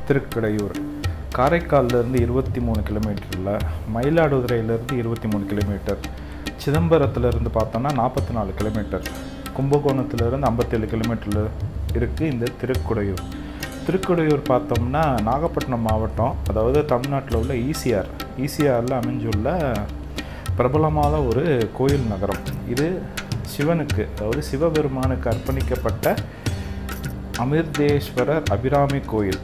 திருக்கடையூர் காரைக்கால்லேருந்து இருபத்தி மூணு கிலோமீட்டரில் மயிலாடுதுறையிலேருந்து இருபத்தி மூணு கிலோமீட்டர் சிதம்பரத்துலேருந்து பார்த்தோன்னா நாற்பத்தி நாலு கிலோமீட்டர் கும்பகோணத்துலேருந்து ஐம்பத்தேழு கிலோமீட்டரில் இருக்குது இந்த திருக்குடையூர் திருக்குடையூர் பார்த்தோம்னா நாகப்பட்டினம் மாவட்டம் அதாவது தமிழ்நாட்டில் உள்ள ஈசிஆர் ஈசிஆரில் அமைஞ்சுள்ள பிரபலமான ஒரு கோயில் நகரம் இது சிவனுக்கு அதாவது சிவபெருமானுக்கு அர்ப்பணிக்கப்பட்ட அமிர்தேஸ்வரர் அபிராமி கோயில்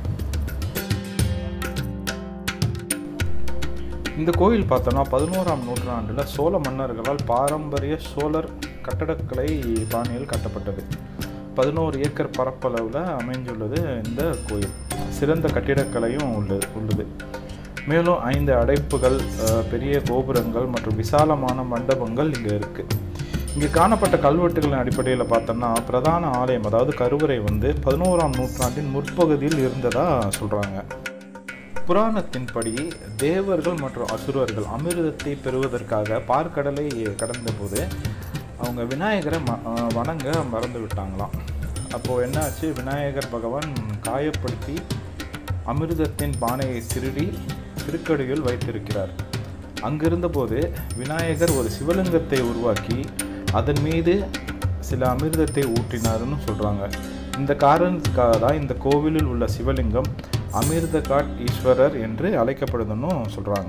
இந்த கோயில் பார்த்தோன்னா பதினோராம் நூற்றாண்டில் சோழ மன்னர்களால் பாரம்பரிய சோழர் கட்டடக்கலை பாணியில் கட்டப்பட்டது பதினோரு ஏக்கர் பரப்பளவில் அமைந்துள்ளது இந்த கோயில் சிறந்த கட்டிடக்கலையும் உள்ளது உள்ளது மேலும் ஐந்து அடைப்புகள் அஹ், பெரிய கோபுரங்கள் மற்றும் விசாலமான மண்டபங்கள் இங்கே இருக்குது இங்கே காணப்பட்ட கல்வெட்டுகளின் அடிப்படையில் பார்த்தோம்னா பிரதான ஆலயம் அதாவது கருவறை வந்து பதினோராம் நூற்றாண்டின் முற்பகுதியில் இருந்ததாக சொல்கிறாங்க புராணத்தின்படி தேவர்கள் மற்றும் அசுரர்கள் அமிர்தத்தை பெறுவதற்காக பார்க்கடலை கடந்தபோது அவங்க விநாயகரை ம அஹ் வணங்க மறந்து விட்டாங்களாம் அப்போது என்னாச்சு விநாயகர் பகவான் காயப்படுத்தி அமிர்தத்தின் பானையை திருடி திருக்கடியில் வைத்திருக்கிறார் அங்கிருந்தபோது விநாயகர் ஒரு சிவலிங்கத்தை உருவாக்கி அதன் மீது சில அமிர்தத்தை ஊற்றினார்னு சொல்கிறாங்க இந்த காரணத்துக்காக தான் இந்த கோவிலில் உள்ள சிவலிங்கம் அமிர்த காட் ஈஸ்வரர் என்று அழைக்கப்படுதுன்னு சொல்கிறாங்க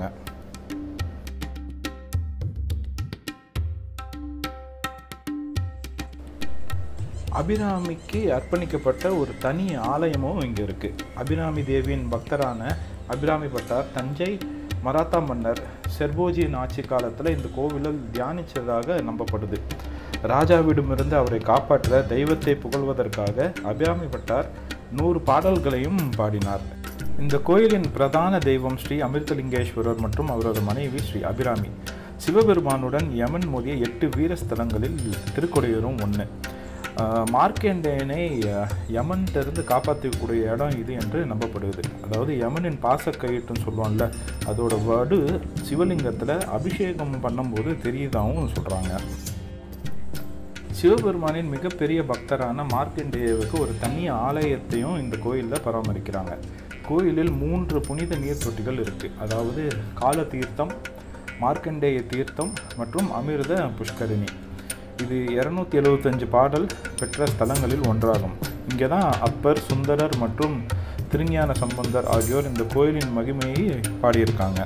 அபிராமிக்கு அர்ப்பணிக்கப்பட்ட ஒரு தனி ஆலயமும் இங்கே இருக்குது அபிராமி தேவியின் பக்தரான அபிராமி பட்டார் தஞ்சை மராத்தா மன்னர் செர்போஜியின் ஆட்சி காலத்தில் இந்த கோவிலில் தியானித்ததாக நம்பப்படுது ராஜாவிடமிருந்து அவரை காப்பாற்ற தெய்வத்தை புகழ்வதற்காக அபிராமி பட்டார் நூறு பாடல்களையும் பாடினார் இந்த கோயிலின் பிரதான தெய்வம் ஸ்ரீ அமிர்தலிங்கேஸ்வரர் மற்றும் அவரது மனைவி ஸ்ரீ அபிராமி சிவபெருமானுடன் யமன் மோதிய எட்டு வீரஸ்தலங்களில் திருக்கொடையூரும் ஒன்று மார்க்கேண்டேயனை அஹ், யமன்கிட்டருந்து காப்பாற்றக்கூடிய இடம் இது என்று நம்பப்படுது அதாவது யமனின் பாசக்கயிற்றுன்னு சொல்லுவோம்ல அதோட வடு சிவலிங்கத்தில் அபிஷேகம் பண்ணும்போது தெரியுதாவும் சொல்கிறாங்க சிவபெருமானின் மிகப்பெரிய பக்தரான மார்க்கண்டேயவுக்கு ஒரு தனி ஆலயத்தையும் இந்த கோயிலில் பராமரிக்கிறாங்க கோயிலில் மூன்று புனித நீர் தொட்டிகள் இருக்குது அதாவது கால தீர்த்தம் மார்க்கண்டேய தீர்த்தம் மற்றும் அமிர்த புஷ்கரிணி இது இரநூத்தி எழுபத்தஞ்சு பாடல் பெற்ற ஸ்தலங்களில் ஒன்றாகும் இங்கே தான் அப்பர் சுந்தரர் மற்றும் திருஞான சம்பந்தர் ஆகியோர் இந்த கோயிலின் மகிமையை பாடியிருக்காங்க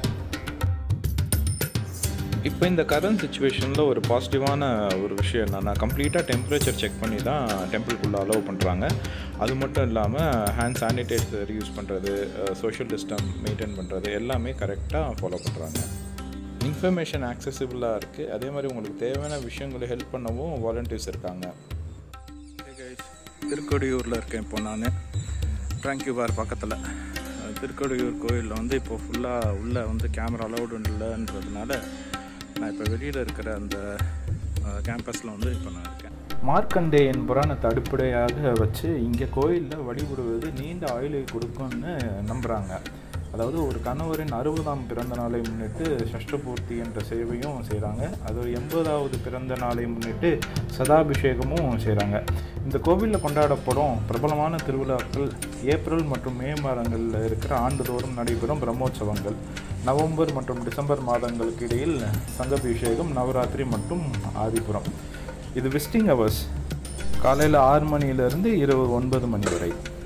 இப்போ இந்த கரண்ட் சுச்சுவேஷனில் ஒரு பாசிட்டிவான ஒரு விஷயம் என்னென்னா கம்ப்ளீட்டாக டெம்பரேச்சர் செக் பண்ணி தான் டெம்பிள்குள்ளே அலோவ் பண்ணுறாங்க அது மட்டும் இல்லாமல் ஹேண்ட் சானிடைசர் யூஸ் பண்ணுறது சோஷியல் டிஸ்டம் மெயின்டைன் பண்ணுறது எல்லாமே கரெக்டாக ஃபாலோ பண்ணுறாங்க இன்ஃபர்மேஷன் ஆக்சசிபிளாக இருக்குது அதே மாதிரி உங்களுக்கு தேவையான விஷயங்களை ஹெல்ப் பண்ணவும் வாலண்டியர்ஸ் இருக்காங்க திருக்கொடியூரில் இருக்கேன் இப்போ நான் ட்ராங்க்யூ பார் பக்கத்தில் திருக்கொடியூர் கோயிலில் வந்து இப்போ ஃபுல்லாக உள்ளே வந்து கேமரா அலௌடு இல்லைன்றதுனால நான் இப்போ வெளியில் இருக்கிற அந்த கேம்பஸில் வந்து இப்போ நான் இருக்கேன் மார்க்கண்டேயன் புராணத்தை அடிப்படையாக வச்சு இங்கே கோயிலில் வழிபடுவது நீண்ட ஆயுளை கொடுக்கும்னு நம்புகிறாங்க அதாவது ஒரு கணவரின் அறுபதாம் பிறந்த நாளை முன்னிட்டு சஷ்டபூர்த்தி என்ற சேவையும் செய்கிறாங்க அது ஒரு எண்பதாவது பிறந்த நாளை முன்னிட்டு சதாபிஷேகமும் செய்கிறாங்க இந்த கோவிலில் கொண்டாடப்படும் பிரபலமான திருவிழாக்கள் ஏப்ரல் மற்றும் மே மாதங்களில் இருக்கிற ஆண்டுதோறும் நடைபெறும் பிரம்மோற்சவங்கள் நவம்பர் மற்றும் டிசம்பர் மாதங்களுக்கு இடையில் சங்கபிஷேகம் நவராத்திரி மற்றும் ஆதிபுரம் இது விசிட்டிங் ஹவர்ஸ் காலையில் ஆறு மணியிலிருந்து இரவு ஒன்பது மணி வரை